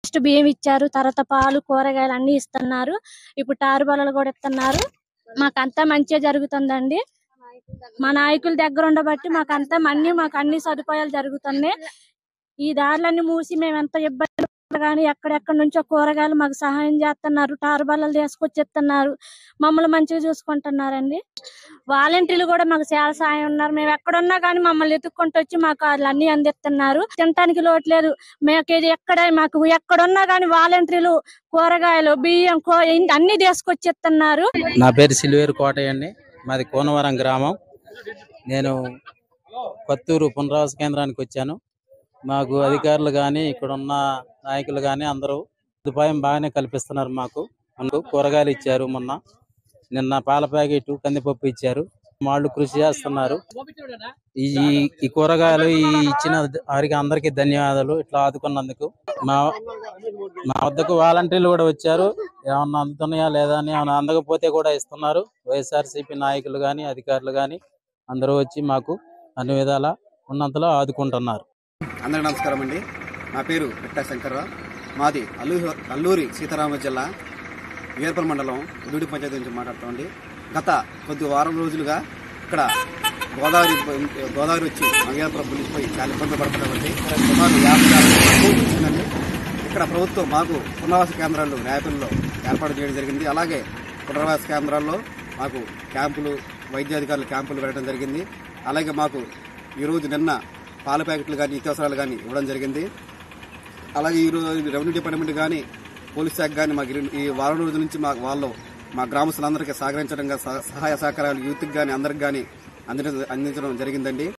first బియ్యం ఇచ్చారు తర్వాత పాలు కూరగాయలు అన్ని ఇస్తున్నారు ఇప్పుడు టారు బల్లలు కూడా ఇస్తున్నారు మాకంతా మంచిగా జరుగుతుందండి మా నాయకుల దగ్గర ఉండబట్టి మాకంతా అన్ని మాకు అన్ని సదుపాయాలు జరుగుతున్నాయి ఈ దారులన్నీ మూసి మేము ఎంత ఇబ్బంది కానీ ఎక్కడెక్కడ నుంచో కూరగాయలు మాకు సహాయం చేస్తున్నారు టారు బల్లలు తీసుకొచ్చి ఇస్తున్నారు మమ్మల్ని మంచిగా చూసుకుంటున్నారండి వాలంటీర్లు కూడా మాకు చాలా సాయం ఉన్నారు మేము ఎక్కడున్నా కానీ మమ్మల్ని ఎత్తుక్కుంటూ వచ్చి మాకు వాళ్ళు అన్ని అందిస్తున్నారు తినటానికి లోటు లేదు మాకు ఇది ఎక్కడ మాకు ఎక్కడున్నా కానీ వాలంటీర్లు కూరగాయలు బియ్యం కో అన్ని తీసుకొచ్చి ఇస్తున్నారు నా పేరు సిల్వేరు కోటయ్య అండి మాది కోనవరం గ్రామం నేను కొత్తూరు పునరావాస కేంద్రానికి వచ్చాను మాకు అధికారులు కానీ ఇక్కడ ఉన్న నాయకులు కానీ అందరూ సదుపాయం బాగానే కల్పిస్తున్నారు మాకు మనకు కూరగాయలు ఇచ్చారు మొన్న నిన్న పాల ప్యాకెట్ కందిపప్పు ఇచ్చారు వాళ్ళు కృషి చేస్తున్నారు ఈ ఈ కూరగాయలు ఈ ఇచ్చిన వారికి అందరికీ ధన్యవాదాలు ఇట్లా ఆదుకున్నందుకు మా మా వద్దకు వాలంటీర్లు కూడా వచ్చారు ఏమన్నా అందుతున్నాయా లేదా అని ఏమన్నా అందకపోతే కూడా ఇస్తున్నారు వైఎస్ఆర్సీపీ నాయకులు కానీ అధికారులు కానీ అందరూ వచ్చి మాకు అన్ని విధాల ఉన్నంతలో ఆదుకుంటున్నారు అందరికీ నమస్కారం అండి నా పేరు పిట్ట శంకర్రావు మాది అల్లూరు అల్లూరి సీతారామ జిల్లా వీరపల్లి మండలం ఉదూడి పంచాయతీ నుంచి మాట్లాడుతామండి గత కొద్ది వారం రోజులుగా ఇక్కడ గోదావరి గోదావరి వచ్చి మంగళపురం పులిసిపోయి చాలా ఇబ్బంది పడుతున్నామండి సుమారు యాభై ఆరు మంది వచ్చిందండి ఇక్కడ ప్రభుత్వం మాకు పునరావాస కేంద్రాలు ర్యాపిల్లో ఏర్పాటు చేయడం జరిగింది అలాగే పునరావాస కేంద్రాల్లో మాకు క్యాంపులు వైద్యాధికారులు క్యాంపులు పెట్టడం జరిగింది అలాగే మాకు ఈరోజు నిన్న పాల ప్యాకెట్లు కానీ నిత్యావసరాలు కానీ ఇవ్వడం జరిగింది అలాగే ఈ రోజు రెవెన్యూ డిపార్ట్మెంట్ కానీ పోలీస్ శాఖ కానీ మాకు ఈ- ఈ వారం రోజుల నుంచి మా వాళ్ళు మా గ్రామస్తులందరికీ సహకరించడం గా- సహ- సహాయ సహకారాలు యూత్కి కానీ అందరికి కానీ అందించడం అందించడం జరిగిందండి